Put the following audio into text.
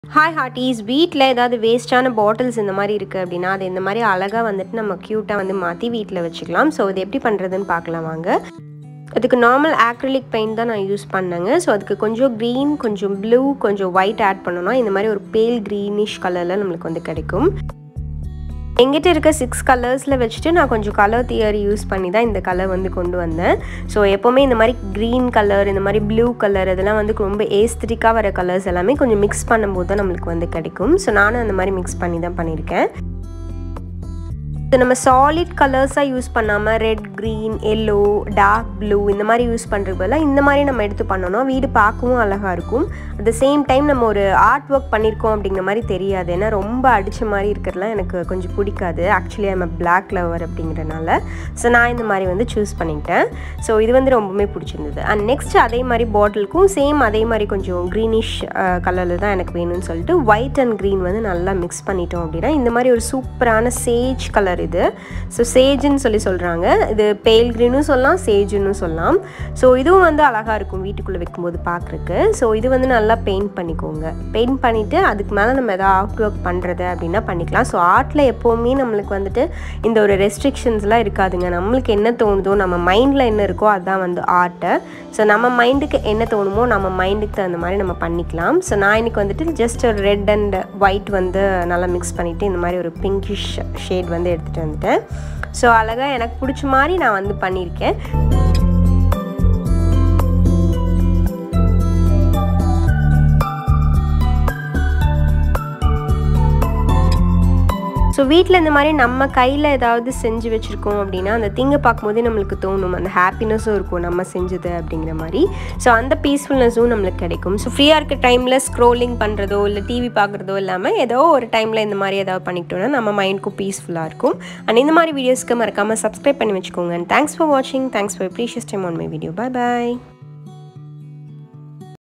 hi ஹார்ட்டீஸ் வீட்டில் ஏதாவது வேஸ்ட்டான bottles இந்த மாதிரி இருக்குது அப்படின்னா அது இந்த மாதிரி அழகாக வந்துட்டு நம்ம க்யூட்டாக வந்து மாற்றி வீட்டில் வச்சுக்கலாம் ஸோ இது எப்படி பண்ணுறதுன்னு பார்க்கலாம் வாங்க அதுக்கு நார்மல் ஆக்ரிலிக் பெயிண்ட் தான் நான் யூஸ் பண்ணேங்க ஸோ அதுக்கு கொஞ்சம் க்ரீன் கொஞ்சம் ப்ளூ கொஞ்சம் ஒயிட் ஆட் பண்ணோன்னா இந்த மாதிரி ஒரு பேல் க்ரீனிஷ் கலரில் நம்மளுக்கு வந்து கிடைக்கும் எங்கிட்ட இருக்க சிக்ஸ் கலர்ஸில் வச்சுட்டு நான் கொஞ்சம் கலர் தியரி யூஸ் பண்ணி தான் இந்த கலர் வந்து கொண்டு வந்தேன் ஸோ எப்போவுமே இந்த மாதிரி க்ரீன் கலர் இந்த மாதிரி ப்ளூ கலர் இதெல்லாம் வந்து ரொம்ப ஏஸ்திரிக்காக வர கலர்ஸ் எல்லாமே கொஞ்சம் மிக்ஸ் பண்ணும்போது தான் நம்மளுக்கு வந்து கிடைக்கும் ஸோ நானும் அந்த மாதிரி மிக்ஸ் பண்ணி தான் பண்ணியிருக்கேன் இது நம்ம சாலிட் கலர்ஸாக யூஸ் பண்ணாமல் red green yellow dark blue இந்த மாதிரி யூஸ் பண்ணுறது பதிலாக இந்த மாதிரி நம்ம எடுத்து பண்ணோன்னா வீடு பார்க்கவும் அழகாக இருக்கும் அட் த சேம் டைம் நம்ம ஒரு ஆர்ட் ஒர்க் பண்ணியிருக்கோம் அப்படிங்கிற மாதிரி தெரியாது ஏன்னா ரொம்ப அடித்த மாதிரி இருக்கிறதுலாம் எனக்கு கொஞ்சம் பிடிக்காது ஆக்சுவலி ஐம் பிளாக் லவர் அப்படிங்கிறனால ஸோ நான் இந்த மாதிரி வந்து சூஸ் பண்ணிக்கிட்டேன் ஸோ இது வந்து ரொம்பவுமே பிடிச்சிருந்தது அண்ட் நெக்ஸ்ட் அதே மாதிரி பாட்டிலுக்கும் சேம் அதே மாதிரி கொஞ்சம் க்ரீனிஷ் கலரில் தான் எனக்கு வேணும்னு சொல்லிட்டு ஒயிட் அண்ட் க்ரீன் வந்து நல்லா மிக்ஸ் பண்ணிட்டோம் அப்படின்னா இந்த மாதிரி ஒரு சூப்பரான சேஜ் கலர் இது ஸோ சேஜுன்னு சொல்லி சொல்கிறாங்க இது பேல் க்ரீனும் சொல்லலாம் சேஜுன்னு சொல்லலாம் ஸோ இதுவும் வந்து அழகாக இருக்கும் வீட்டுக்குள்ளே வைக்கும்போது பார்க்குறக்கு ஸோ இது வந்து நல்லா பெயிண்ட் பண்ணிக்கோங்க பெயிண்ட் பண்ணிவிட்டு அதுக்கு மேலே நம்ம எதாவது ஆர்ட் ஒர்க் பண்ணுறது அப்படின்னா பண்ணிக்கலாம் ஸோ ஆர்ட்டில் எப்போவுமே நம்மளுக்கு வந்துட்டு இந்த ஒரு ரெஸ்ட்ரிக்ஷன்ஸ்லாம் இருக்காதுங்க நம்மளுக்கு என்ன தோணுதோ நம்ம மைண்டில் என்ன இருக்கோ அதுதான் வந்து ஆர்ட்டை ஸோ நம்ம மைண்டுக்கு என்ன தோணுமோ நம்ம மைண்டுக்கு தகுந்த மாதிரி நம்ம பண்ணிக்கலாம் ஸோ நான் இன்றைக்கி வந்துட்டு ஜஸ்ட் ஒரு ரெட் அண்ட் ஒயிட் வந்து நல்லா மிக்ஸ் பண்ணிவிட்டு இந்த மாதிரி ஒரு பிங்கிஷ் ஷேட் வந்து எடுத்துகிட்டு வந்துட்டேன் ஸோ அழகாக எனக்கு பிடிச்ச மாதிரி நான் வந்து பண்ணியிருக்கேன் ஸோ வீட்டில் இந்த மாதிரி நம்ம கையில் ஏதாவது செஞ்சு வச்சுருக்கோம் அப்படின்னா அந்த திங்கை பார்க்கும்போதே நம்மளுக்கு தோணும் அந்த ஹாப்பினஸும் இருக்கும் நம்ம செஞ்சது அப்படிங்கிற மாதிரி ஸோ அந்த பீஸ்ஃபுல்னஸும் நம்மளுக்கு கிடைக்கும் ஸோ ஃப்ரீயாக இருக்க டைமில் ஸ்க்ரோலிங் பண்ணுறதோ இல்லை டிவி பார்க்குறதோ இல்லாமல் ஏதோ ஒரு டைமில் இந்த மாதிரி ஏதாவது பண்ணிக்கிட்டோன்னா நம்ம மைண்டுக்கும் பீஸ்ஃபுல்லாக இருக்கும் அண்ட் இந்த மாதிரி வீடியோஸ்க்கு மறக்காமல் சப்ஸ்கிரைப் பண்ணி வச்சுக்கோங்க அண்ட் தேங்க்ஸ் ஃபார் வாட்சிங் thanks for precious time on my video bye bye